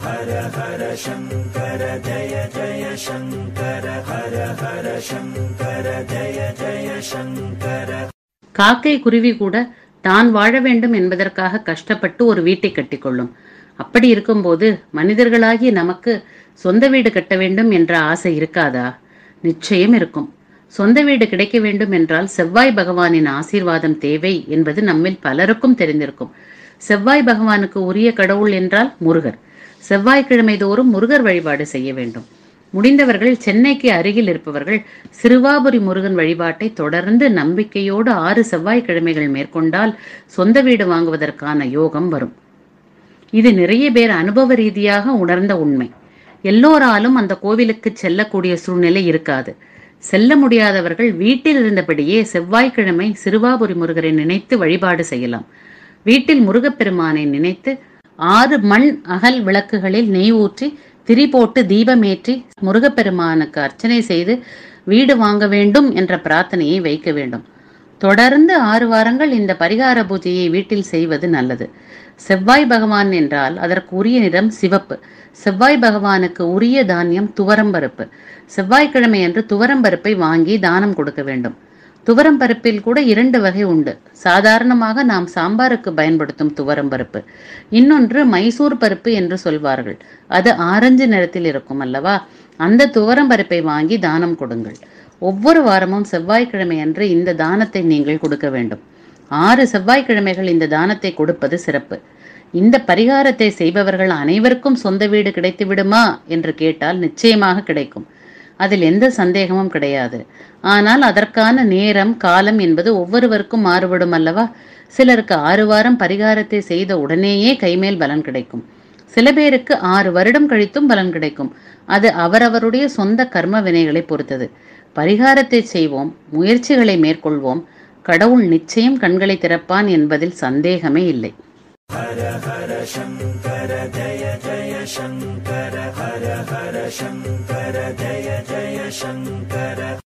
காக்கை குருவி கூட தான் வாழ வேண்டும் என்பதற்காக கஷ்டப்பட்டு ஒரு வீட்டை கட்டிக்கொள்ளும் அப்படி இருக்கும்போது மனிதர்களாகிய நமக்கு சொந்த வீடு கட்ட வேண்டும் என்ற ஆசை இருக்காதா நிச்சயம் இருக்கும் சொந்த வீடு கிடைக்க வேண்டும் என்றால் செவ்வாய் பகவானின் ஆசீர்வாதம் தேவை என்பது நம்மில் பலருக்கும் தெரிந்திருக்கும் செவ்வாய் பகவானுக்கு உரிய கடவுள் என்றால் முருகர் செவ்வாய்க்கிழமை தோறும் முருகர் வழிபாடு செய்ய வேண்டும் முடிந்தவர்கள் சென்னைக்கு அருகில் இருப்பவர்கள் சிறுவாபுரி முருகன் வழிபாட்டை தொடர்ந்து நம்பிக்கையோடு ஆறு செவ்வாய்க்கிழமைகள் மேற்கொண்டால் சொந்த வீடு வாங்குவதற்கான யோகம் வரும் இது நிறைய பேர் அனுபவ ரீதியாக உணர்ந்த உண்மை எல்லோராலும் அந்த கோவிலுக்கு செல்லக்கூடிய சூழ்நிலை இருக்காது செல்ல முடியாதவர்கள் வீட்டில் இருந்தபடியே செவ்வாய்க்கிழமை சிறுவாபுரி முருகரை நினைத்து வழிபாடு செய்யலாம் வீட்டில் முருகப்பெருமானை நினைத்து ஆறு மண் அகல் விளக்குகளில் நெய் ஊற்றி திரி போட்டு தீபமேற்றி முருகப்பெருமானுக்கு அர்ச்சனை செய்து வீடு வாங்க வேண்டும் என்ற பிரார்த்தனையை வைக்க வேண்டும் தொடர்ந்து ஆறு வாரங்கள் இந்த பரிகார பூஜையை வீட்டில் செய்வது நல்லது செவ்வாய் பகவான் என்றால் அதற்கு உரிய நிறம் சிவப்பு செவ்வாய் பகவானுக்கு உரிய தானியம் துவரம்பருப்பு செவ்வாய்க்கிழமை அன்று துவரம்பருப்பை வாங்கி தானம் கொடுக்க வேண்டும் துவரம் பருப்பில் கூட இரண்டு வகை உண்டு சாதாரணமாக நாம் சாம்பாருக்கு பயன்படுத்தும் துவரம் பருப்பு இன்னொன்று மைசூர் பருப்பு என்று சொல்வார்கள் அது ஆரஞ்சு நிறத்தில் இருக்கும் அல்லவா அந்த துவரம் பருப்பை வாங்கி தானம் கொடுங்கள் ஒவ்வொரு வாரமும் செவ்வாய்க்கிழமை அன்று இந்த தானத்தை நீங்கள் கொடுக்க வேண்டும் ஆறு செவ்வாய்க்கிழமைகள் இந்த தானத்தை கொடுப்பது சிறப்பு இந்த பரிகாரத்தை செய்பவர்கள் அனைவருக்கும் சொந்த வீடு கிடைத்து விடுமா என்று கேட்டால் நிச்சயமாக கிடைக்கும் அதில் எந்த சந்தேகமும் கிடையாது ஆனால் அதற்கான நேரம் காலம் என்பது ஒவ்வொருவருக்கும் மாறுபடும் அல்லவா சிலருக்கு ஆறு வாரம் பரிகாரத்தை செய்த உடனேயே கைமேல் பலன் கிடைக்கும் சில பேருக்கு ஆறு வருடம் கழித்தும் பலன் கிடைக்கும் அது அவரவருடைய சொந்த கர்ம வினைகளை பொறுத்தது பரிகாரத்தை செய்வோம் முயற்சிகளை மேற்கொள்வோம் கடவுள் நிச்சயம் கண்களை திறப்பான் என்பதில் சந்தேகமே இல்லை ஹர ஹர சங்கர ஜய ஜய சங்கர ஹர ஹர சங்கர ஜய ஜய சங்கர